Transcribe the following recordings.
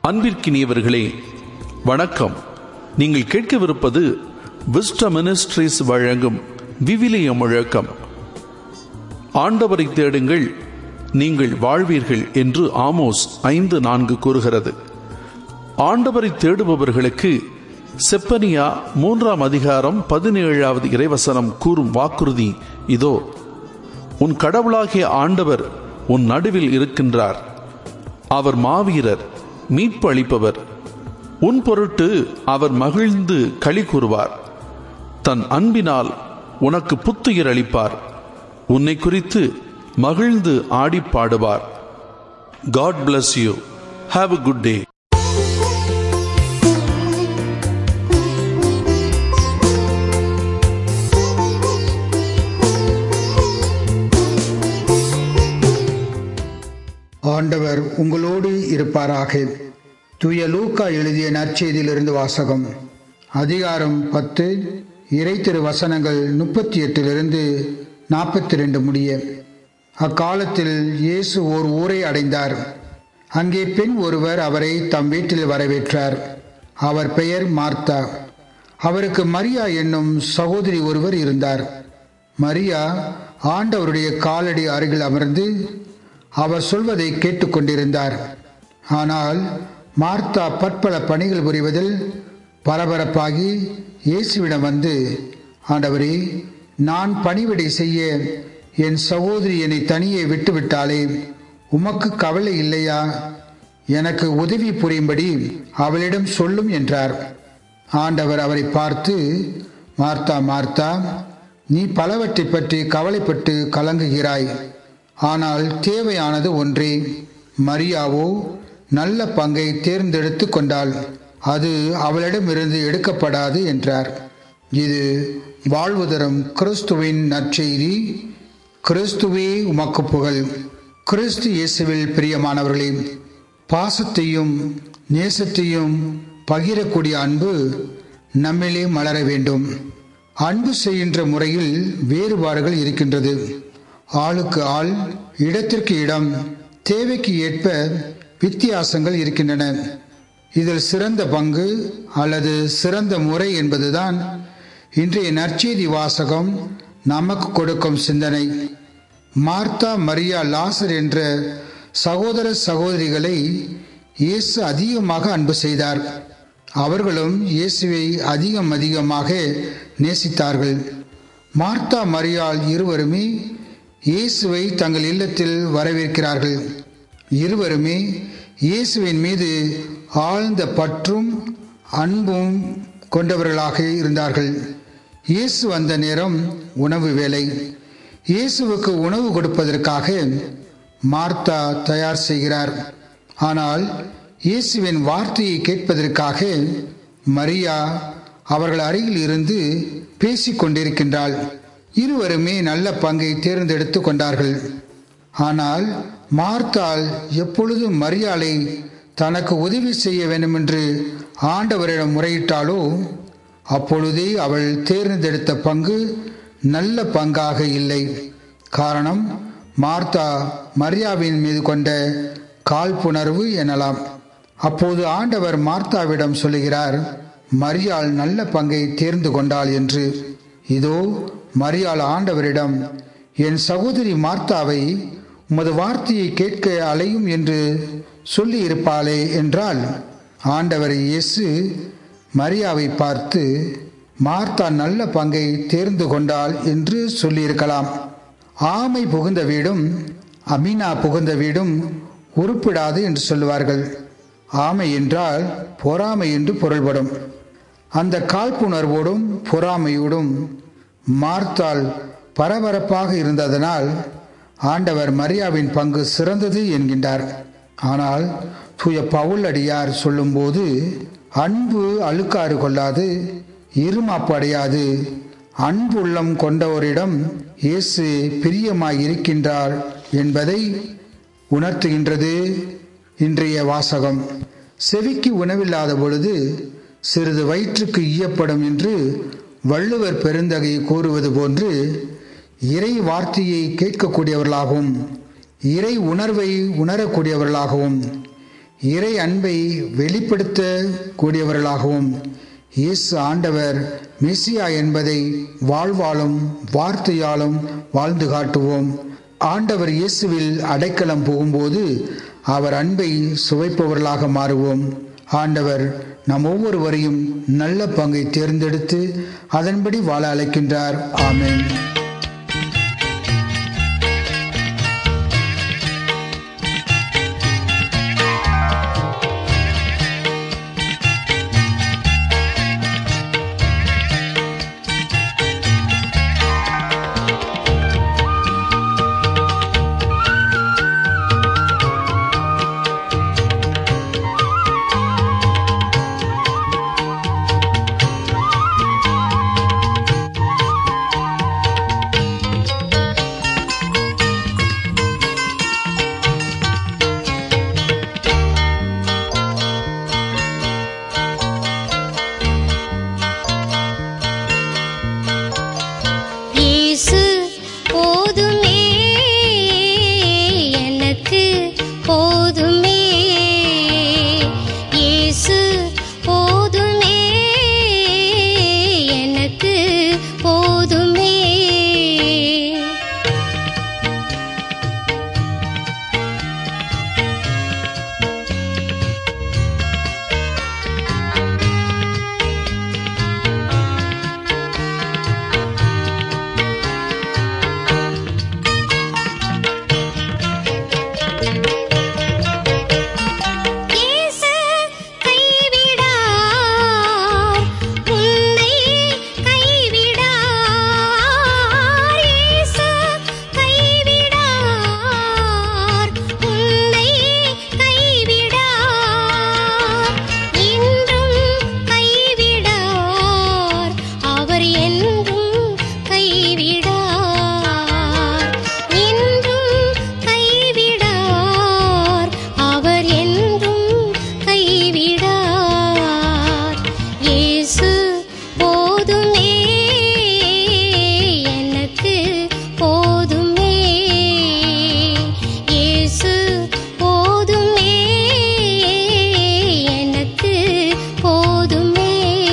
அன்பிற்கினியவர்களே வணக்கம் நீங்கள் கேட்கவிருப்பது விஸ்ட மினிஸ்ட்ரிஸ் வழங்கும் விவிலிய முழக்கம் ஆண்டவரை தேடுங்கள் நீங்கள் வாழ்வீர்கள் என்று ஆமோஸ் ஐந்து நான்கு கூறுகிறது ஆண்டவரை தேடுபவர்களுக்கு செப்பனியா மூன்றாம் அதிகாரம் பதினேழாவது இறைவசனம் கூறும் வாக்குறுதி இதோ உன் கடவுளாகிய ஆண்டவர் உன் நடுவில் இருக்கின்றார் அவர் மாவீரர் மீட்பு அளிப்பவர் உன் பொருட்டு அவர் மகிழ்ந்து களி கூறுவார் தன் அன்பினால் உனக்கு புத்துயிர் அளிப்பார் உன்னை குறித்து மகிழ்ந்து ஆடி பாடுவார் God bless you have a good day ஆண்டவர் உங்களோடு இருப்பாராக தூய லூக்கா எழுதிய நற்செய்தியிலிருந்து வாசகம் அதிகாரம் பத்து இறை திரு வசனங்கள் முப்பத்தி எட்டிலிருந்து நாற்பத்தி ரெண்டு முடிய அக்காலத்தில் இயேசு ஓர் ஊரை அடைந்தார் அங்கே பெண் ஒருவர் அவரை தம் வீட்டில் வரவேற்றார் அவர் பெயர் மார்த்தா அவருக்கு மரியா என்னும் சகோதரி ஒருவர் இருந்தார் மரியா ஆண்டவருடைய காலடி அருகில் அமர்ந்து அவர் சொல்வதை கேட்டுக்கொண்டிருந்தார் ஆனால் மார்த்தா பற்பல பணிகள் புரிவதில் பரபரப்பாகி இயேசுவிடம் வந்து ஆண்டவரே நான் பணிவிடை செய்ய என் சகோதரி என்னை தனியே விட்டுவிட்டாலே உமக்கு கவலை இல்லையா எனக்கு உதவி புரியும்படி அவளிடம் சொல்லும் என்றார் ஆண்டவர் அவரை பார்த்து மார்த்தா மார்த்தா நீ பலவற்றை பற்றி கவலைப்பட்டு கலங்குகிறாய் ஆனால் தேவையானது ஒன்றே மரியாவோ நல்ல பங்கை தேர்ந்தெடுத்து கொண்டாள் அது அவளிடமிருந்து எடுக்கப்படாது என்றார் இது வாழ்வு தரும் கிறிஸ்துவின் நற்செய்தி கிறிஸ்துவே உமக்கு புகழ் கிறிஸ்து இயேசுவில் பிரியமானவர்களே பாசத்தையும் நேசத்தையும் பகிரக்கூடிய அன்பு நம்மிலே மலர வேண்டும் அன்பு செய்கின்ற முறையில் வேறுபாடுகள் இருக்கின்றது ஆளுக்கு ஆள் இடத்திற்கு இடம் தேவைக்கு ஏற்ப வித்தியாசங்கள் இருக்கின்றன இதில் சிறந்த பங்கு அல்லது சிறந்த முறை என்பதுதான் இன்றைய நற்செய்தி வாசகம் நமக்கு கொடுக்கும் சிந்தனை மார்த்தா மரியா லாசர் என்ற சகோதர சகோதரிகளை இயேசு அதிகமாக அன்பு செய்தார் அவர்களும் இயேசுவை அதிகம் அதிகமாக நேசித்தார்கள் மார்த்தா மரியாள் இருவருமே இயேசுவை தங்கள் இல்லத்தில் வரவேற்கிறார்கள் இருவருமே இயேசுவின் மீது ஆழ்ந்த பற்றும் அன்பும் கொண்டவர்களாக இருந்தார்கள் இயேசு வந்த நேரம் உணவு வேலை இயேசுவுக்கு உணவு கொடுப்பதற்காக மார்த்தா தயார் செய்கிறார் ஆனால் இயேசுவின் வார்த்தையை கேட்பதற்காக மரியா அவர்கள் அருகில் இருந்து பேசிக் கொண்டிருக்கின்றாள் இருவருமே நல்ல பங்கை தேர்ந்தெடுத்து கொண்டார்கள் ஆனால் மார்த்தாள் எப்பொழுதும் மரியாளை தனக்கு உதவி செய்ய வேண்டுமென்று ஆண்டவரிடம் முறையிட்டாலோ அப்பொழுதே அவள் தேர்ந்தெடுத்த பங்கு நல்ல பங்காக இல்லை காரணம் மார்த்தா மரியாவின் மீது கொண்ட காழ்ப்புணர்வு எனலாம் அப்போது ஆண்டவர் மார்த்தாவிடம் சொல்லுகிறார் மரியாள் நல்ல பங்கை தேர்ந்து கொண்டாள் என்று இதோ மரியாள் ஆண்டவரிடம் என் சகோதரி மார்த்தாவை உமது வார்த்தையை கேட்க அலையும் என்று சொல்லி இருப்பாளே என்றால் ஆண்டவர் இயேசு மரியாவை பார்த்து மார்த்தா நல்ல பங்கை தேர்ந்து கொண்டாள் என்று சொல்லியிருக்கலாம் ஆமை புகுந்த வீடும் அமீனா புகுந்த வீடும் உருப்பிடாது என்று சொல்லுவார்கள் ஆமை என்றால் பொறாமை என்று பொருள்படும் அந்த காழ்ப்புணர்வோடும் பொறாமையோடும் மார்த்தால் பரபரப்பாக இருந்ததனால் ஆண்டவர் மரியாவின் பங்கு சிறந்தது என்கின்றார் ஆனால் தூய பவுல் அடியார் சொல்லும்போது அன்பு அழுக்காறு கொள்ளாது இருமாப்பு அடையாது அன்புள்ளம் கொண்டவரிடம் இயேசு பிரியமாய் இருக்கின்றார் என்பதை உணர்த்துகின்றது இன்றைய வாசகம் செவிக்கு உணவில்லாத பொழுது சிறிது வயிற்றுக்கு ஈயப்படும் என்று வள்ளுவர் பெருந்தகை கூறுவது போன்று இறை வார்த்தையை கேட்கக்கூடியவர்களாகவும் இறை உணர்வை உணரக்கூடியவர்களாகவும் இறை அன்பை வெளிப்படுத்த கூடியவர்களாகவும் இயேசு ஆண்டவர் மெசியா என்பதை வாழ்வாலும் வார்த்தையாலும் வாழ்ந்து காட்டுவோம் ஆண்டவர் இயேசுவில் அடைக்கலம் புகும்போது அவர் அன்பை சுவைப்பவர்களாக மாறுவோம் ஆண்டவர் நம் ஒவ்வொருவரையும் நல்ல பங்கை தேர்ந்தெடுத்து அதன்படி வாழ அழைக்கின்றார் ஆமென் இயேசு போதுமே எனக்கு போதுமே இயேசு போதுமே எனக்கு போதுமே இயேசு கைவிடார் உன்னை கைவிடார் இயேசு கைவிடார் உன்னை கைவிடார் இன்றும் கைவிடார் அவர் என்றும் கைவிடார் இன்றும் கைவிடார் அவர் என்றும் கைவிடார் இயேசு போதுமே எனக்கு போதுமே இயேசு போதுமே எனக்கு போதுமே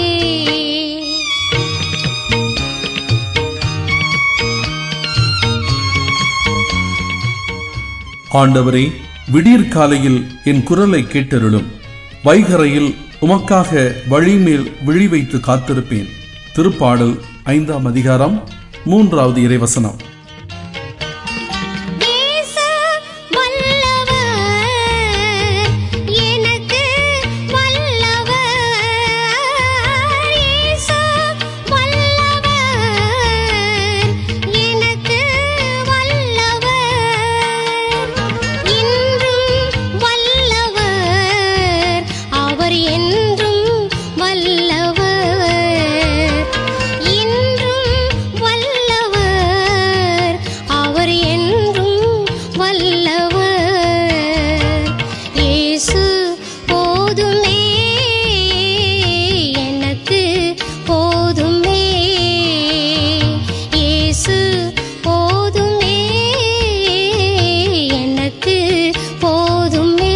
ஆண்டவரே விடியற் காலையில் என் குரலை கேட்டருளும் வைகரையில் உமக்காக வழிமேல் விழி வைத்து காத்திருப்பேன் திருப்பாடல் ஐந்தாம் அதிகாரம் மூன்றாவது இறைவசனம் இயேசு வல்லவர் எனக்கு வல்லவர் இயேசு வல்லவர் எனக்கு வல்லவர் இன்றும் வல்லவர் அவர் என்றும் வல்லவர் இன்றும் வல்லவர் அவர் என்றும் வல்லவர் இயேசு போதுமே எனக்கு போதுமே இயேசு போதுமே எனக்கு போதுமே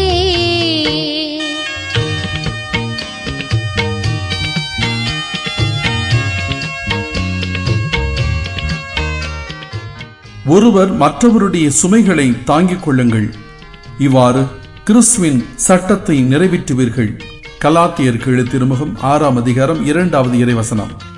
ஒருவர் மற்றவருடைய சுமைகளை தாங்கிக் கொள்ளுங்கள் இவ்வாறு கிறிஸ்துவின் சட்டத்தை நிறைவேற்றுவீர்கள் கலாத்தியர் கீழ் திருமுகம் ஆறாம் அதிகாரம் இரண்டாவது இறைவசனம்